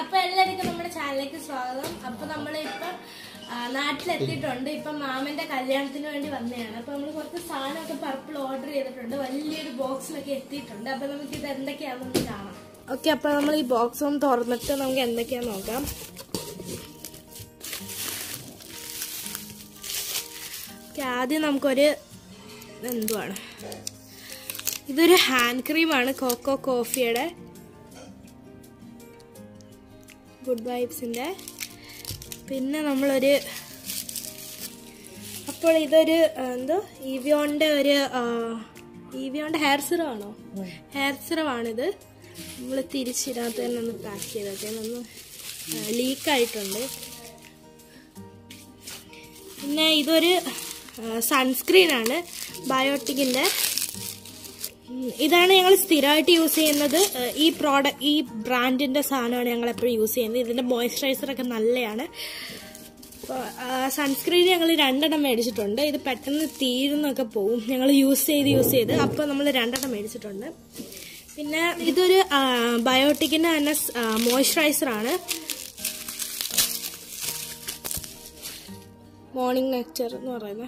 അപ്പൊ എല്ലാവർക്കും നമ്മുടെ ചാനലിലേക്ക് സ്വാഗതം അപ്പൊ നമ്മളിപ്പം ആ, നാട്ടിലെത്തിയിട്ടുണ്ട് ഇപ്പൊ മാമന്റെ കല്യാണത്തിന് വേണ്ടി വന്നതാണ് അപ്പൊ നമ്മൾ കുറച്ച് സാധനമൊക്കെ പർപ്പിൾ ഓർഡർ ചെയ്തിട്ടുണ്ട് വലിയൊരു ബോക്സിലൊക്കെ എത്തിയിട്ടുണ്ട് അപ്പൊ നമുക്ക് ഇത് എന്തൊക്കെയാണെന്ന് കാണാം ഓക്കെ അപ്പൊ നമ്മൾ ഈ ബോക്സ് ഒന്ന് തുറന്നിട്ട് നമുക്ക് എന്തൊക്കെയാന്ന് നോക്കാം ഓക്കെ ആദ്യം നമുക്കൊരു എന്തുവാണ് ഇതൊരു ഹാൻഡ് ക്രീമാണ് കോക്കോ കോഫിയുടെ ഗുഡ് വൈബ്സിന്റെ പിന്നെ നമ്മളൊരു അപ്പോൾ ഇതൊരു ആ, എന്തോ ഇവിയോന്റെ ഒരു ഇവിയോന്റെ ഹെയർ സിറം ആണോ ഹെയർ സിറം ആണിത് നമ്മൾ തിരിച്ചിനകത്ത് തന്നെ ഒന്ന് പാക്ക് ചെയ്തൊക്കെ ഒന്ന് ലീക്ക് ആയിട്ടുണ്ട് പിന്നെ ഇതൊരു സൺസ്ക്രീൻ ആണ് ബയോട്ടിക്കിന്റെ ഉം, ഇതാണ് ഞങ്ങൾ സ്ഥിരമായിട്ട് യൂസ് ചെയ്യുന്നത് ഏഹ് ഈ പ്രോഡക്റ്റ് ഈ ബ്രാൻഡിന്റെ സാധനമാണ് ഞങ്ങൾ എപ്പോഴും യൂസ് ചെയ്യുന്നത് ഇതിന്റെ മോയ്സ്ചറൈസർ ഒക്കെ നല്ലതാണ് സൺസ്ക്രീൻ ഞങ്ങൾ രണ്ടെണ്ണം മേടിച്ചിട്ടുണ്ട് ഇത് പെട്ടെന്ന് തീരുന്നൊക്കെ പോവും ഞങ്ങൾ യൂസ് ചെയ്ത് യൂസ് ചെയ്ത് അപ്പോൾ നമ്മൾ രണ്ടെണ്ണം മേടിച്ചിട്ടുണ്ട് പിന്നെ ഇതൊരു ബയോട്ടിക്കിന്റെ തന്നെ മോയ്സ്ചറൈസർ ആണ് മോർണിംഗ് നെക്ചർ എന്ന് പറയുന്നത്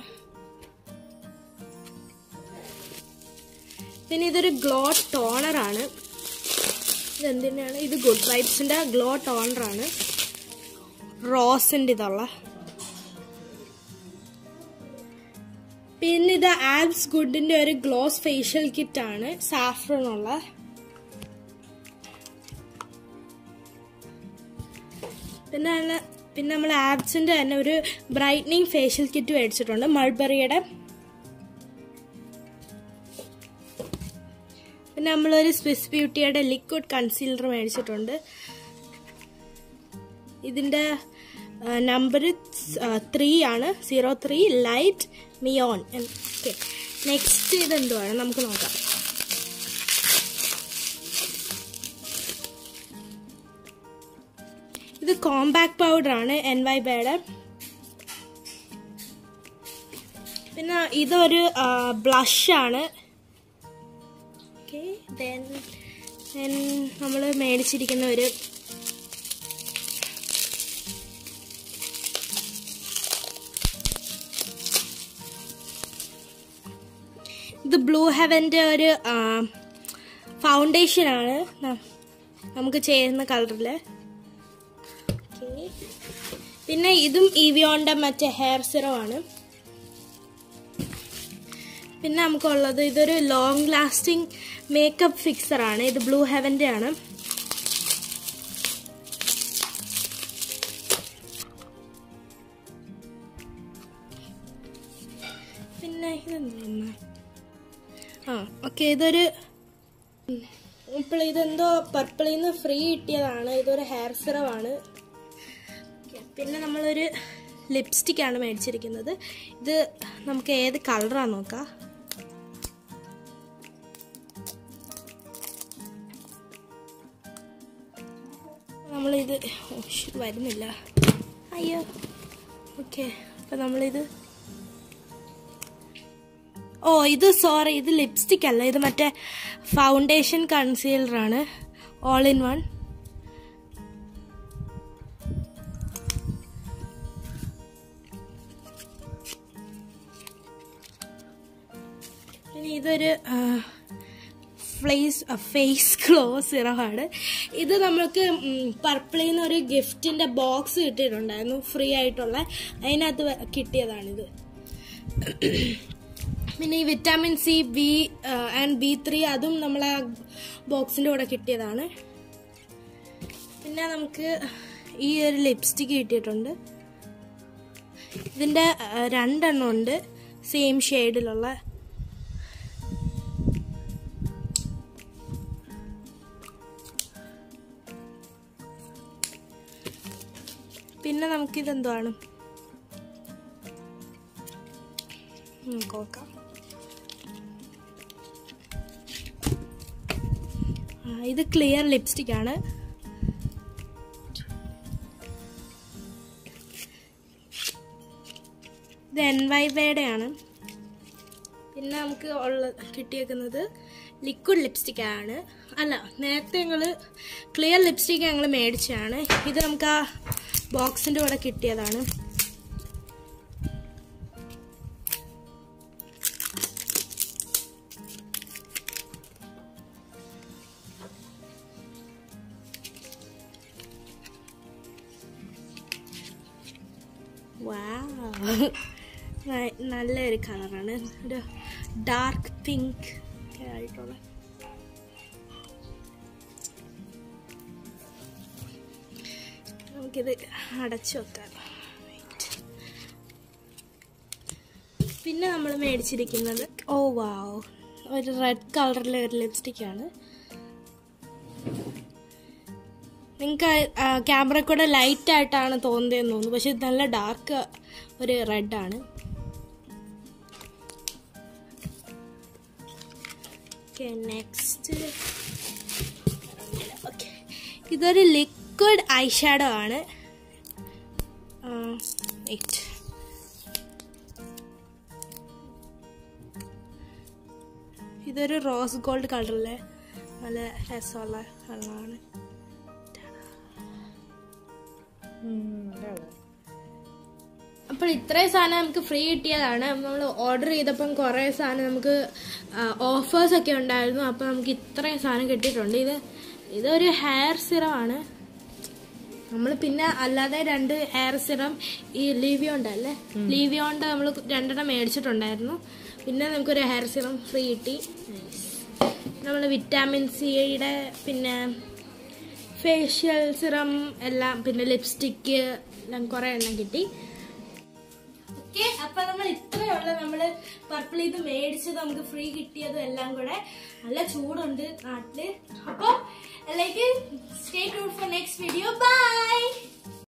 പിന്നെ ഇതൊരു ഗ്ലോ ടോണർ ആണ് ഇതെന്തിനാണ് ഇത് ഗുഡ് വൈബ്സിന്റെ ഗ്ലോ ടോണർ ആണ് റോസിന്റെ ഇതുള്ള പിന്നെ ഇത് ആബ്സ് ഗുഡിന്റെ ഒരു ഗ്ലോസ് ഫേഷ്യൽ കിറ്റ് ആണ് സാഫ്രൺ ഉള്ള പിന്നെ നല്ല- പിന്നെ നമ്മൾ ആബ്സിന്റെ തന്നെ ഒരു ബ്രൈറ്റനിങ് ഫേഷ്യൽ കിറ്റ് മേടിച്ചിട്ടുണ്ട് മൾബറിയുടെ പിന്നെ നമ്മളൊരു സ്വിസ് ബ്യൂട്ടിയുടെ ലിക്വിഡ് കൺസീലർ മേടിച്ചിട്ടുണ്ട് ഇതിന്റെ നമ്പർ ത്രീ ആണ് സീറോ ത്രീ ലൈറ്റ് മിയോൺ ഓക്കെ നെക്സ്റ്റ് ഇതെന്തുവാണ് നമുക്ക് നോക്കാം ഇത് കോമ്പാക്ട് പൗഡർ ആണ് എൻ വൈ ബേയുടെ പിന്നെ ഇതൊരു ബ്ലഷ് ആണ് ഓക്കെ ദെൻ ദെൻ നമ്മൾ മേടിച്ചിരിക്കുന്ന ഒരു ഇത് ബ്ലൂ ഹെവന്റെ ഒരു ഫൗണ്ടേഷൻ ആണ് ന- നമുക്ക് ചേരുന്ന കളറിൽ പിന്നെ ഇതും ഇവിയോന്റെ മറ്റേ ഹെയർ സിറം ആണ് പിന്നെ നമുക്കുള്ളത് ഇതൊരു ലോങ് ലാസ്റ്റിംഗ് മേക്കപ്പ് ഫിക്സർ ആണ് ഇത് ബ്ലൂ ഹെവന്റെ ആണ് പിന്നെ ഇതെന്താ ആ ഓക്കെ ഇതൊരു ഇപ്പോൾ ഇതെന്തോ പർപ്പിളിൽ നിന്ന് ഫ്രീ കിട്ടിയതാണ് ഇതൊരു ഹെയർ സിറമാണ് പിന്നെ നമ്മളൊരു ലിപ്സ്റ്റിക് ആണ് മേടിച്ചിരിക്കുന്നത് ഇത് നമുക്ക് ഏത് കളറാണ് നോക്കാം നമ്മളിത് ഓ, ശ്ശ്, വരുന്നില്ല അയ്യോ ഓക്കെ അപ്പം നമ്മളിത് ഓ ഇത് സോറി ഇത് ലിപ്സ്റ്റിക് അല്ല ഇത് മറ്റേ ഫൗണ്ടേഷൻ കൺസീലർ ആണ് ഓൾ ഇൻ വൺ ഇനി ഇതൊരു ഫേസ് ഫേസ് ഗ്ലോ സിറമാണ് ഇത് നമുക്ക് പർപ്പിളിൽ നിന്ന് ഒരു ഗിഫ്റ്റിന്റെ ബോക്സ് കിട്ടിയിട്ടുണ്ടായിരുന്നു ഫ്രീ ആയിട്ടുള്ള അതിനകത്ത് വ- കിട്ടിയതാണിത് പിന്നെ ഈ vitamin C B and B three അതും നമ്മളെ ബോക്സിന്റെ കൂടെ കിട്ടിയതാണ് പിന്നെ നമുക്ക് ഈ ഒരു ലിപ്സ്റ്റിക് കിട്ടിയിട്ടുണ്ട് ഇതിന്റെ ആ, രണ്ടെണ്ണം ഉണ്ട് സെയിം ഷെയ്ഡിലുള്ള പിന്നെ നമുക്കിതെന്താണ് നമുക്ക് നോക്കാം ആ, ഇത് ക്ലിയർ ലിപ്സ്റ്റിക് ആണ് ഇത് എൻ വൈ വയുടെ ആണ് പിന്നെ നമുക്ക് ഉള്ള കിട്ടിയേക്കുന്നത് ലിക്വിഡ് ലിപ്സ്റ്റിക് ആണ് അല്ല നേരത്തെ ഞങ്ങൾ ക്ലിയർ ലിപ്സ്റ്റിക് ഞങ്ങൾ മേടിച്ചതാണ് ഇത് നമുക്ക് ആ ബോക്സിൻ്റെ കൂടെ കിട്ടിയതാണ് Wow. ന- നല്ലൊരു കളറാണ് ഒരു ഡാർക്ക് പിങ്ക് ആയിട്ടുള്ള നമുക്കിത് അടച്ചു വെക്കാം Wait. പിന്നെ നമ്മൾ മേടിച്ചിരിക്കുന്നത് ഓ വാവ് ഒരു റെഡ് കളറിലെ ഒരു ലിപ്സ്റ്റിക് ആണ് നിങ്ങൾക്ക് ക്യാമറ കൂടെ ലൈറ്റ് ആയിട്ടാണ് തോന്നുന്നതെന്ന് തോന്നുന്നു പക്ഷെ ഇത് നല്ല ഡാർക്ക് ഒരു റെഡ് ആണ് നെക്സ്റ്റ് ഓക്കെ ഇതൊരു ലിക്വിഡ് ഐഷാഡോ ആണ് വെയിറ്റ് ഇതൊരു റോസ് ഗോൾഡ് കളറിലെ നല്ല രസമുള്ള കളറാണ് അപ്പോൾ ഇത്രയും സാധനം നമുക്ക് ഫ്രീ കിട്ടിയതാണ് നമ്മൾ ഓർഡർ ചെയ്തപ്പം കുറേ സാധനം നമുക്ക് ഓഫേഴ്സ് ഒക്കെ ഉണ്ടായിരുന്നു അപ്പോൾ നമുക്ക് ഇത്രയും സാധനം കിട്ടിയിട്ടുണ്ട് ഇത് ഇതൊരു ഹെയർ സിറമാണ് നമ്മൾ പിന്നെ അല്ലാതെ രണ്ട് ഹെയർ സിറം ഈ ലീവിയോണ്ട് അല്ലേ ലീവിയോണ്ട് നമ്മൾ രണ്ടെണ്ണം മേടിച്ചിട്ടുണ്ടായിരുന്നു പിന്നെ നമുക്കൊരു ഹെയർ സിറം ഫ്രീ കിട്ടി നമ്മൾ വിറ്റാമിൻ സിയുടെ പിന്നെ ഫേഷ്യൽ സിറം എല്ലാം പിന്നെ ലിപ്സ്റ്റിക്ക് എല്ലാം കുറേ എണ്ണം കിട്ടി ഓക്കെ അപ്പൊ നമ്മൾ ഇത്രയുള്ള നമ്മള് പർപ്പിൾ ഇത് മേടിച്ചത് നമുക്ക് ഫ്രീ കിട്ടിയതും എല്ലാം കൂടെ നല്ല ചൂടുണ്ട് നാട്ടില് അപ്പൊ ലൈക്ക് സ്റ്റേ ട്യൂൺ